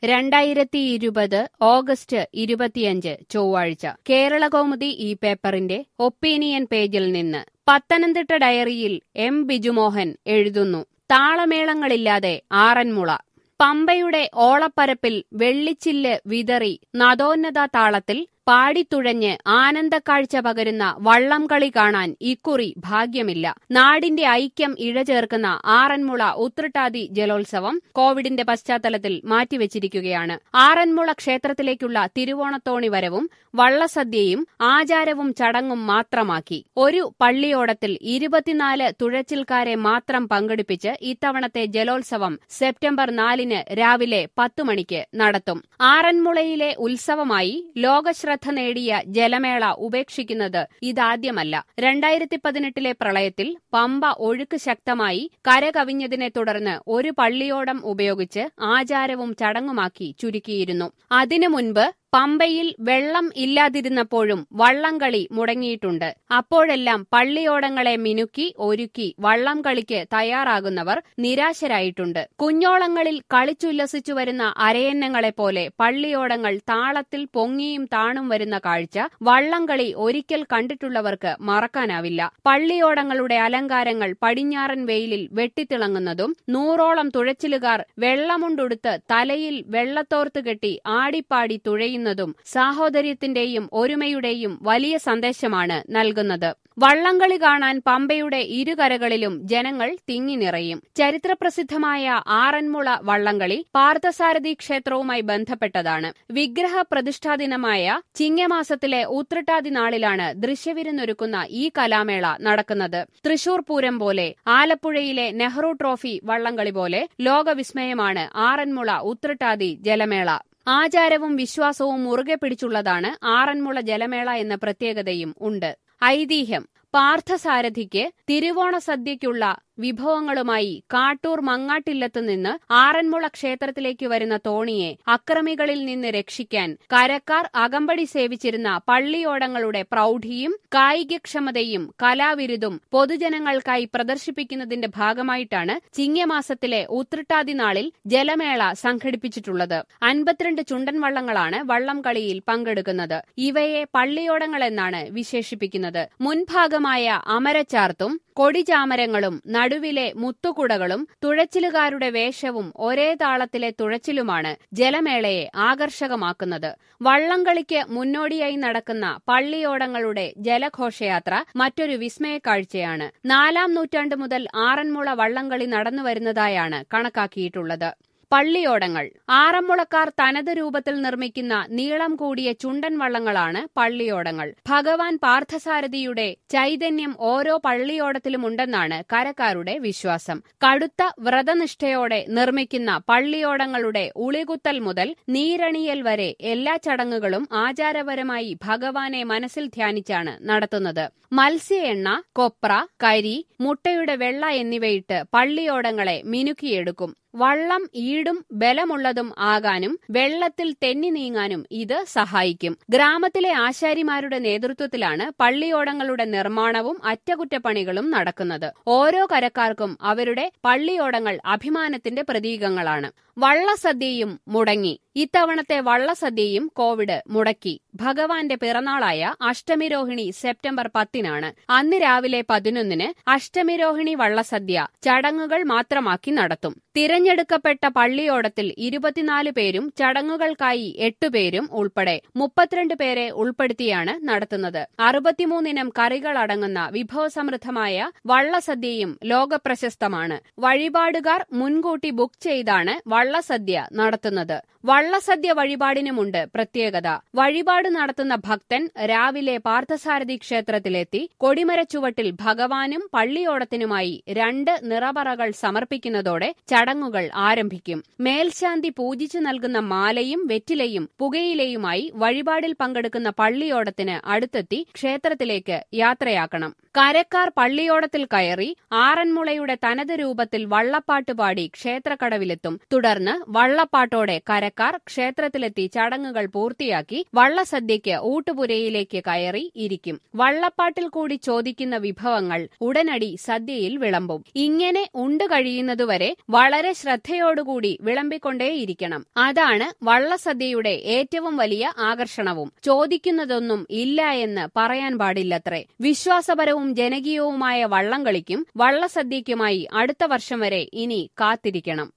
രണ്ടായിരത്തി ഇരുപത് ഓഗസ്റ്റ് ഇരുപത്തിയഞ്ച് ചൊവ്വാഴ്ച കേരളകൗമുദി ഈ പേപ്പറിന്റെ ഒപ്പീനിയൻ പേജിൽ നിന്ന് പത്തനംതിട്ട ഡയറിയിൽ എം ബിജുമോഹൻ എഴുതുന്നു താളമേളങ്ങളില്ലാതെ ആറന്മുള പമ്പയുടെ ഓളപ്പരപ്പിൽ വെള്ളിച്ചില്ല് വിതറി നദോന്നത താളത്തിൽ പാടിത്തുഴഞ്ഞ് ആനന്ദക്കാഴ്ച പകരുന്ന വള്ളംകളി കാണാൻ ഇക്കുറി ഭാഗ്യമില്ല നാടിന്റെ ഐക്യം ഇഴചേർക്കുന്ന ആറന്മുള ഉത്രട്ടാതി ജലോത്സവം കോവിഡിന്റെ പശ്ചാത്തലത്തിൽ മാറ്റിവെച്ചിരിക്കുകയാണ് ആറന്മുള ക്ഷേത്രത്തിലേക്കുള്ള തിരുവോണത്തോണി വരവും വള്ളസദ്യയും ആചാരവും ചടങ്ങും മാത്രമാക്കി ഒരു പള്ളിയോടത്തിൽ ഇരുപത്തിനാല് തുഴച്ചിൽക്കാരെ മാത്രം പങ്കെടുപ്പിച്ച് ഇത്തവണത്തെ ജലോത്സവം സെപ്റ്റംബർ നാലിന് രാവിലെ പത്തു മണിക്ക് നടത്തും ആറന്മുളയിലെ ഉത്സവമായി ലോകശ്രദ്ധ നേടിയ ജലമേള ഉപേക്ഷിക്കുന്നത് ഇതാദ്യമല്ല രണ്ടായിരത്തി പതിനെട്ടിലെ പ്രളയത്തിൽ പമ്പ ഒഴുക്ക് ശക്തമായി കരകവിഞ്ഞതിനെ തുടർന്ന് ഒരു പള്ളിയോടം ഉപയോഗിച്ച് ആചാരവും ചടങ്ങുമാക്കി ചുരുക്കിയിരുന്നു അതിനു മുൻപ് പമ്പയിൽ വെള്ളം ഇല്ലാതിരുന്നപ്പോഴും വള്ളംകളി മുടങ്ങിയിട്ടുണ്ട് അപ്പോഴെല്ലാം പള്ളിയോടങ്ങളെ മിനുക്കി ഒരുക്കി വള്ളം കളിക്ക് തയ്യാറാകുന്നവർ നിരാശരായിട്ടുണ്ട് കുഞ്ഞോളങ്ങളിൽ കളിച്ചുല്ലസിച്ചു വരുന്ന അരയന്നങ്ങളെപ്പോലെ പള്ളിയോടങ്ങൾ താളത്തിൽ പൊങ്ങിയും താണും വരുന്ന കാഴ്ച വള്ളംകളി ഒരിക്കൽ കണ്ടിട്ടുള്ളവർക്ക് മറക്കാനാവില്ല പള്ളിയോടങ്ങളുടെ അലങ്കാരങ്ങൾ പടിഞ്ഞാറൻ വെയിലിൽ വെട്ടിത്തിളങ്ങുന്നതും നൂറോളം തുഴച്ചിലുകാർ വെള്ളമുണ്ടുടുത്ത് തലയിൽ വെള്ളത്തോർത്ത് കെട്ടി ആടിപ്പാടി തുഴയുന്ന ചെയ്യുന്നതും സാഹോദര്യത്തിന്റെയും ഒരുമയുടെയും വലിയ സന്ദേശമാണ് നൽകുന്നത് വള്ളംകളി കാണാൻ പമ്പയുടെ ഇരുകരകളിലും ജനങ്ങൾ തിങ്ങി നിറയും ചരിത്രപ്രസിദ്ധമായ ആറന്മുള വള്ളംകളി പാർത്ഥസാരഥി ക്ഷേത്രവുമായി ബന്ധപ്പെട്ടതാണ് വിഗ്രഹ പ്രതിഷ്ഠാ ദിനമായ ചിങ്ങമാസത്തിലെ ഉത്രട്ടാതി നാളിലാണ് ദൃശ്യവിരുന്നൊരുക്കുന്ന ഈ കലാമേള നടക്കുന്നത് തൃശൂർ പൂരം പോലെ ആലപ്പുഴയിലെ നെഹ്റു ട്രോഫി വള്ളംകളി പോലെ ലോകവിസ്മയമാണ് ആറന്മുള ഉത്രട്ടാതി ജലമേള ആചാരവും വിശ്വാസവും മുറുകെ പിടിച്ചുള്ളതാണ് ആറന്മുള ജലമേള എന്ന പ്രത്യേകതയും ഉണ്ട് ഐതിഹ്യം പാർത്ഥസാരഥിക്ക് തിരുവോണ സദ്യയ്ക്കുള്ള വിഭവങ്ങളുമായി കാട്ടൂർ മങ്ങാട്ടില്ലത്തു നിന്ന് ആറന്മുള ക്ഷേത്രത്തിലേക്ക് വരുന്ന തോണിയെ അക്രമികളിൽ നിന്ന് രക്ഷിക്കാൻ കരക്കാർ അകമ്പടി സേവിച്ചിരുന്ന പള്ളിയോടങ്ങളുടെ പ്രൗഢിയും കായികക്ഷമതയും കലാവിരുതും പൊതുജനങ്ങൾക്കായി പ്രദർശിപ്പിക്കുന്നതിന്റെ ഭാഗമായിട്ടാണ് ചിങ്ങമാസത്തിലെ ഉത്രട്ടാതി നാളിൽ ജലമേള സംഘടിപ്പിച്ചിട്ടുള്ളത് അൻപത്തിരണ്ട് ചുണ്ടൻ വള്ളങ്ങളാണ് വള്ളം കളിയിൽ പങ്കെടുക്കുന്നത് ഇവയെ പള്ളിയോടങ്ങളെന്നാണ് വിശേഷിപ്പിക്കുന്നത് മുൻഭാഗമായ അമരച്ചാർത്തും കൊടിചാമരങ്ങളും നടുവിലെ മുത്തുകുടകളും തുഴച്ചിലുകാരുടെ വേഷവും ഒരേ താളത്തിലെ തുഴച്ചിലുമാണ് ജലമേളയെ ആകർഷകമാക്കുന്നത് വള്ളംകളിക്ക് മുന്നോടിയായി നടക്കുന്ന പള്ളിയോടങ്ങളുടെ ജലഘോഷയാത്ര മറ്റൊരു വിസ്മയക്കാഴ്ചയാണ് നാലാം നൂറ്റാണ്ട് മുതൽ ആറന്മുള വള്ളംകളി നടന്നുവരുന്നതായാണ് കണക്കാക്കിയിട്ടുള്ളത് പള്ളിയോടങ്ങൾ ആറന്മുളക്കാർ തനത് രൂപത്തിൽ നിർമ്മിക്കുന്ന നീളം കൂടിയ ചുണ്ടൻ വള്ളങ്ങളാണ് പള്ളിയോടങ്ങൾ ഭഗവാൻ പാർത്ഥസാരഥിയുടെ ചൈതന്യം ഓരോ പള്ളിയോടത്തിലുമുണ്ടെന്നാണ് കരക്കാരുടെ വിശ്വാസം കടുത്ത വ്രതനിഷ്ഠയോടെ നിർമ്മിക്കുന്ന പള്ളിയോടങ്ങളുടെ ഉളികുത്തൽ മുതൽ നീരണിയൽ വരെ എല്ലാ ചടങ്ങുകളും ആചാരപരമായി ഭഗവാനെ മനസ്സിൽ ധ്യാനിച്ചാണ് നടത്തുന്നത് മത്സ്യ എണ്ണ കൊപ്ര കരി മുട്ടയുടെ വെള്ള എന്നിവയിട്ട് പള്ളിയോടങ്ങളെ മിനുക്കിയെടുക്കും വള്ളം ഈടും ബലമുള്ളതും ആകാനും വെള്ളത്തിൽ തെന്നി നീങ്ങാനും ഇത് സഹായിക്കും ഗ്രാമത്തിലെ ആശാരിമാരുടെ നേതൃത്വത്തിലാണ് പള്ളിയോടങ്ങളുടെ നിർമ്മാണവും അറ്റകുറ്റപ്പണികളും നടക്കുന്നത് ഓരോ കരക്കാർക്കും അവരുടെ പള്ളിയോടങ്ങൾ അഭിമാനത്തിന്റെ പ്രതീകങ്ങളാണ് വള്ളസദ്യയും മുടങ്ങി ഇത്തവണത്തെ വള്ളസദ്യയും കോവിഡ് മുടക്കി ഭഗവാന്റെ പിറന്നാളായ അഷ്ടമിരോഹിണി സെപ്റ്റംബർ പത്തിനാണ് അന്ന് രാവിലെ പതിനൊന്നിന് അഷ്ടമിരോഹിണി വള്ളസദ്യ ചടങ്ങുകൾ മാത്രമാക്കി നടത്തും തിരഞ്ഞെടുക്കപ്പെട്ട പള്ളിയോടത്തിൽ ഇരുപത്തിനാല് പേരും ചടങ്ങുകൾക്കായി എട്ടുപേരും ഉൾപ്പെടെ മുപ്പത്തിരണ്ട് പേരെ ഉൾപ്പെടുത്തിയാണ് നടത്തുന്നത് അറുപത്തിമൂന്നിനം കറികളടങ്ങുന്ന വിഭവസമൃദ്ധമായ വള്ളസദ്യയും ലോകപ്രശസ്തമാണ് വഴിപാടുകാർ മുൻകൂട്ടി ബുക്ക് ചെയ്താണ് വള്ളസദ്യ നടത്തുന്നത് വള്ളസദ്യ വഴിപാടിനുമുണ്ട് പ്രത്യേകത വഴിപാട് നടത്തുന്ന ഭക്തൻ രാവിലെ പാർത്ഥസാരഥി ക്ഷേത്രത്തിലെത്തി കൊടിമരച്ചുവട്ടിൽ ഭഗവാനും പള്ളിയോടത്തിനുമായി രണ്ട് നിറപറകൾ സമർപ്പിക്കുന്നതോടെ ചടങ്ങുകൾ ആരംഭിക്കും മേൽശാന്തി പൂജിച്ചു നൽകുന്ന മാലയും വെറ്റിലയും പുകയിലയുമായി വഴിപാടിൽ പങ്കെടുക്കുന്ന പള്ളിയോടത്തിന് അടുത്തെത്തി ക്ഷേത്രത്തിലേക്ക് യാത്രയാക്കണം കരക്കാർ പള്ളിയോടത്തിൽ കയറി ആറന്മുളയുടെ തനത് രൂപത്തിൽ വള്ളപ്പാട്ട് പാടി ക്ഷേത്രക്കടവിലെത്തും തുടർന്ന് വള്ളപ്പാട്ടോടെ കരക്കാർ മലക്കാർ ക്ഷേത്രത്തിലെത്തി ചടങ്ങുകൾ പൂർത്തിയാക്കി വള്ളസദ്യയ്ക്ക് ഊട്ടുപുരയിലേക്ക് കയറി ഇരിക്കും വള്ളപ്പാട്ടിൽ കൂടി ചോദിക്കുന്ന വിഭവങ്ങൾ ഉടനടി സദ്യയിൽ വിളമ്പും ഇങ്ങനെ ഉണ്ടു കഴിയുന്നതുവരെ വളരെ ശ്രദ്ധയോടുകൂടി വിളമ്പിക്കൊണ്ടേയിരിക്കണം അതാണ് വള്ളസദ്യയുടെ ഏറ്റവും വലിയ ആകർഷണവും ചോദിക്കുന്നതൊന്നും ഇല്ല എന്ന് പറയാൻ പാടില്ലത്രേ വിശ്വാസപരവും ജനകീയവുമായ വള്ളംകളിക്കും വള്ളസദ്യയ്ക്കുമായി അടുത്ത വർഷം വരെ ഇനി കാത്തിരിക്കണം